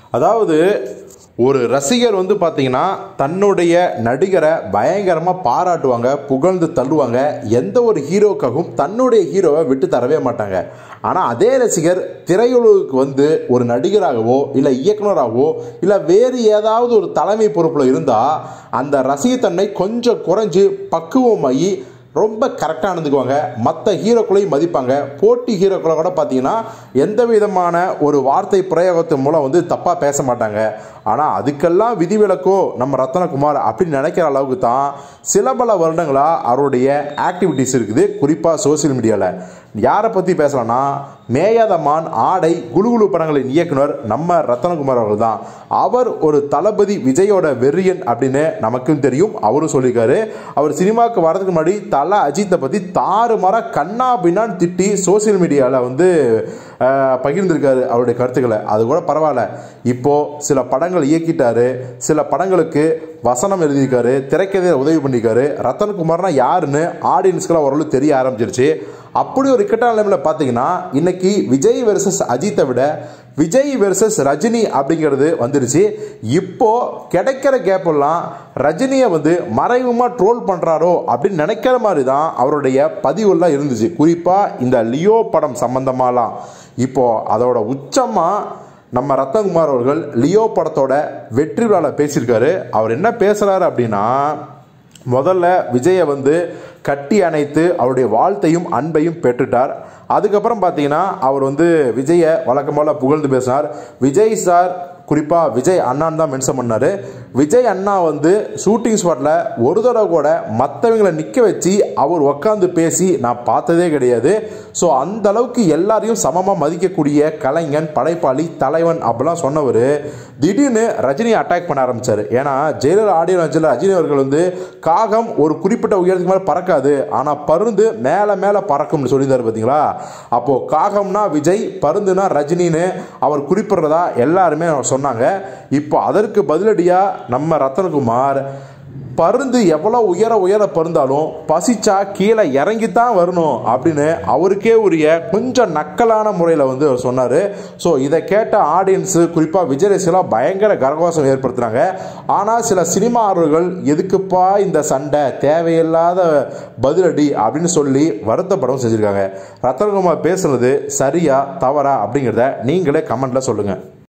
அதாவது ஒரு ரசிகர் வந்து பார்த்தீங்கன்னா தன்னுடைய நடிகரை பயங்கரமாக பாராட்டுவாங்க புகழ்ந்து தள்ளுவாங்க எந்த ஒரு ஹீரோக்காகவும் தன்னுடைய ஹீரோவை விட்டு தரவே மாட்டாங்க ஆனால் அதே ரசிகர் திரையுலகுக்கு வந்து ஒரு நடிகராகவோ இல்லை இயக்குனராகவோ இல்லை வேறு ஏதாவது ஒரு தலைமை பொறுப்பில் இருந்தால் அந்த ரசிகத்தன்மை கொஞ்சம் குறைஞ்சு பக்குவமாகி ரொம்ப கரெக்டாக நடந்துக்குவாங்க மற்ற ஹீரோக்களையும் மதிப்பாங்க போட்டி ஹீரோக்களை கூட பார்த்தீங்கன்னா எந்த விதமான ஒரு வார்த்தை பிரயோகத்தின் மூலம் வந்து தப்பாக பேச மாட்டாங்க ஆனால் அதுக்கெல்லாம் விதிவிலக்கோ நம்ம ரத்தனகுமார் அப்படின்னு நினைக்கிற அளவுக்கு தான் சில பல வருடங்களாக அவருடைய ஆக்டிவிட்டீஸ் இருக்குது குறிப்பாக சோசியல் மீடியாவில் யாரை பற்றி பேசலாம்னா மேயாதமான் ஆடை குலுகுலு படங்களின் இயக்குனர் நம்ம ரத்தனகுமார் அவர்கள் தான் அவர் ஒரு தளபதி விஜயோட வெறியன் அப்படின்னு நமக்கும் தெரியும் அவரும் சொல்லியிருக்காரு அவர் சினிமாவுக்கு வரதுக்கு முன்னாடி தல அஜித்தை பற்றி தாறு மர கண்ணா பின்னான்னு திட்டி சோசியல் மீடியாவில் வந்து அஹ், பகிர்ந்திருக்காரு அவருடைய கருத்துக்களை அது கூட பரவாயில்ல இப்போ சில படங்கள் இயக்கிட்டாரு சில படங்களுக்கு வசனம் எழுதியிருக்காரு திரைக்கதையை உதவி பண்ணியிருக்காரு ரத்தன்குமார்னா யாருன்னு ஆடியன்ஸ்க்கெல்லாம் ஓரளவு தெரிய ஆரம்பிச்சிருச்சு அப்படி ஒரு இக்கட்டான நிலைமையில் பார்த்தீங்கன்னா இன்னைக்கு விஜய் வெர்சஸ் அஜித்தை விட விஜய் வெர்சஸ் ரஜினி அப்படிங்கிறது வந்துருச்சு இப்போ கிடைக்கிற கேப்பெல்லாம் ரஜினியை வந்து மறைமுகமாக ட்ரோல் பண்ணுறாரோ அப்படின்னு நினைக்கிற மாதிரி தான் அவருடைய பதிவுலாம் இருந்துச்சு குறிப்பாக இந்த லியோ படம் சம்பந்தமாலாம் இப்போ அதோட உச்சமாக நம்ம ரத்தன்குமார் அவர்கள் லியோ படத்தோட வெற்றி விழாவில் பேசியிருக்காரு அவர் என்ன பேசுகிறாரு அப்படின்னா முதல்ல விஜயை வந்து கட்டி அணைத்து அவருடைய வாழ்த்தையும் அன்பையும் பெற்றுட்டார் அதுக்கப்புறம் பார்த்தீங்கன்னா அவர் வந்து விஜயை வழக்கம் போல புகழ்ந்து பேசினார் விஜய் சார் குறிப்பாக விஜய் அண்ணான்னு தான் மென்ஷன் பண்ணார் விஜய் அண்ணா வந்து ஷூட்டிங் ஸ்பாட்டில் ஒரு தடவை கூட மற்றவங்களை நிற்க வச்சு அவர் உக்காந்து பேசி நான் பார்த்ததே கிடையாது ஸோ அந்த அளவுக்கு எல்லாரையும் சமமாக மதிக்கக்கூடிய கலைஞன் படைப்பாளி தலைவன் அப்படிலாம் சொன்னவர் திடீர்னு ரஜினியை அட்டாக் பண்ண ஆரம்பிச்சார் ஏன்னா ஜெயலலிதா ஆடியோ லான்ச்சில் ரஜினி அவர்கள் வந்து காகம் ஒரு குறிப்பிட்ட உயரத்துக்கு மேலே பறக்காது ஆனால் பருந்து மேலே மேலே பறக்கும்னு சொல்லியிருந்தார் பார்த்தீங்களா அப்போது காகம்னா விஜய் பருந்துனா ரஜினின்னு அவர் குறிப்பிடுறதா எல்லாருமே சொன்னாங்க இப்போ அதற்கு பதிலடியாக நம்ம ரத்தனகுமார் பருந்து எவ்வளோ உயர உயர பருந்தாலும் பசிச்சா கீழே இறங்கித்தான் வரணும் அப்படின்னு அவருக்கே உரிய கொஞ்சம் நக்கலான முறையில் வந்து அவர் சொன்னார் ஸோ இதை கேட்ட ஆடியன்ஸு குறிப்பாக விஜய் ரசிகலாம் பயங்கர கரகோஷம் ஏற்படுத்துகிறாங்க ஆனால் சில சினிமா ஆர்வர்கள் எதுக்குப்பா இந்த சண்டை தேவையில்லாத பதிலடி அப்படின்னு சொல்லி வருத்தப்படவும் செஞ்சுருக்காங்க ரத்தனகுமார் பேசுனது சரியா தவறா அப்படிங்கிறத நீங்களே கமெண்ட்டில் சொல்லுங்கள்